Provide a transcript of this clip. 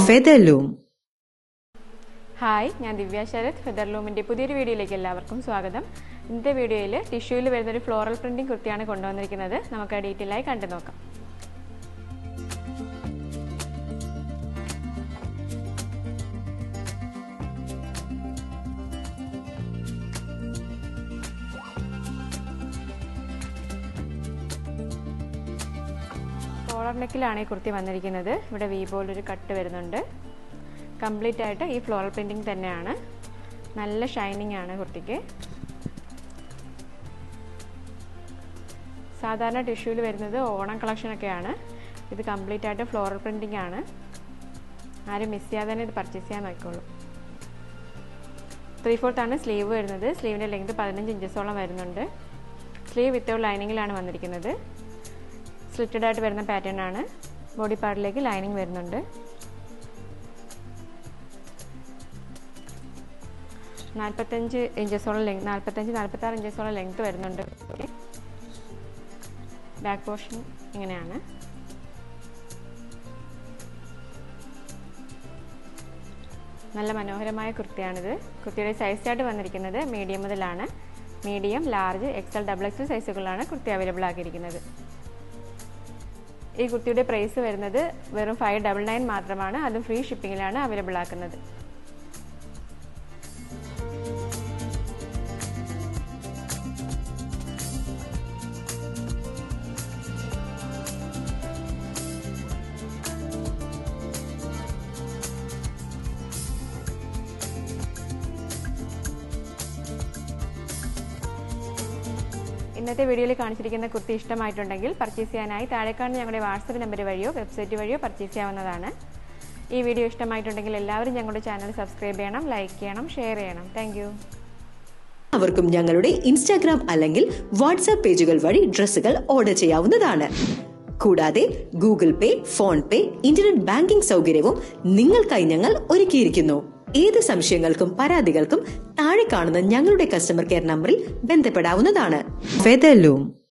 Featherloom. Hi ഞാൻ ദിവ്യ ശരത് ഫെദർലൂമിൻ്റെ പുതിയൊരു വീഡിയോയിലേക്ക് എല്ലാവർക്കും സ്വാഗതം ഇന്നത്തെ വീഡിയോയിൽ ടിഷ്യൂവിൽ വരുന്നൊരു ഫ്ലോറൽ പ്രിന്റിംഗ് കുർത്തിയാണ് കൊണ്ടുവന്നിരിക്കുന്നത് നമുക്ക് ഡീറ്റെയിൽ ആയി കണ്ടു നോക്കാം കോളർ നെക്കിലാണ് ഈ കുർത്തി വന്നിരിക്കുന്നത് ഇവിടെ വി പോലൊരു കട്ട് വരുന്നുണ്ട് കംപ്ലീറ്റ് ആയിട്ട് ഈ ഫ്ലോറൽ പ്രിൻറ്റിങ് തന്നെയാണ് നല്ല ഷൈനിങ് ആണ് കുർത്തിക്ക് സാധാരണ ടിഷ്യൂവിൽ വരുന്നത് ഓണം കളക്ഷനൊക്കെയാണ് ഇത് കംപ്ലീറ്റ് ആയിട്ട് ഫ്ലോറൽ പ്രിൻറ്റിംഗ് ആണ് ആരും മിസ് ചെയ്യാതെ തന്നെ ഇത് പർച്ചേസ് ചെയ്യാൻ നോക്കിക്കോളൂ ത്രീ ഫോർത്ത് ആണ് സ്ലീവ് വരുന്നത് സ്ലീവിൻ്റെ ലെങ്ത് പതിനഞ്ച് ഇഞ്ചസോളം വരുന്നുണ്ട് സ്ലീവ് വിത്തൗട്ട് ലൈനിങ്ങിലാണ് വന്നിരിക്കുന്നത് സ്ലിറ്റഡ് ആയിട്ട് വരുന്ന പാറ്റേൺ ആണ് ബോഡി പാർട്ടിലേക്ക് ലൈനിങ് വരുന്നുണ്ട് നാൽപ്പത്തഞ്ച് ഇഞ്ചസോളം ലെങ്ത് നാൽപ്പത്തഞ്ച് നാൽപ്പത്താറ് ഇഞ്ചസോളം ലെങ്ത് വരുന്നുണ്ട് ബാക്ക് പോർഷൻ ഇങ്ങനെയാണ് നല്ല മനോഹരമായ കുർത്തിയാണിത് കുർത്തിയുടെ സൈസ് ചാർട്ട് വന്നിരിക്കുന്നത് മീഡിയം മുതലാണ് medium large XL double XL സൈസുകളാണ് കുർത്തി അവൈലബിൾ ആക്കിയിരിക്കുന്നത് ഈ കുർത്തിയുടെ പ്രൈസ് വരുന്നത് വെറും ഫൈവ് ഡബിൾ നയൻ മാത്രമാണ് അതും ഫ്രീ ഷിപ്പിങ്ങിലാണ് അവൈലബിൾ ആക്കുന്നത് ഇന്നത്തെ വീഡിയോയിൽ കാണിച്ചിരിക്കുന്ന കുർത്തി ഇഷ്ടമായിട്ടുണ്ടെങ്കിൽ പർച്ചേസ് ചെയ്യാനായി താഴെക്കാണുന്ന ഞങ്ങളുടെ വാട്സപ്പ് നമ്പർ വഴിയോ വെബ്സൈറ്റ് വഴിയോ പർച്ചേസ് ചെയ്യാവുന്നതാണ് ഈ വീഡിയോ ഇഷ്ടമായിട്ടുണ്ടെങ്കിൽ എല്ലാവരും ഞങ്ങളുടെ ചാനൽ സബ്സ്ക്രൈബ് ചെയ്യണം ലൈക്ക് ചെയ്യണം ഷെയർ ചെയ്യണം താങ്ക് അവർക്കും ഞങ്ങളുടെ ഇൻസ്റ്റാഗ്രാം അല്ലെങ്കിൽ വാട്സാപ്പ് പേജുകൾ വഴി ഡ്രസ്സുകൾ ഓർഡർ ചെയ്യാവുന്നതാണ് കൂടാതെ Google Pay PhonePe internet banking സൗകര്യവും നിങ്ങൾക്കായി ഞങ്ങൾ ഒരുക്കിയിരിക്കുന്നു ഏത് സംശയങ്ങൾക്കും പരാതികൾക്കും താഴെ കാണുന്ന ഞങ്ങളുടെ കസ്റ്റമർ കെയർ നമ്പറിൽ ബന്ധപ്പെടാവുന്നതാണ് ഫെദർലൂം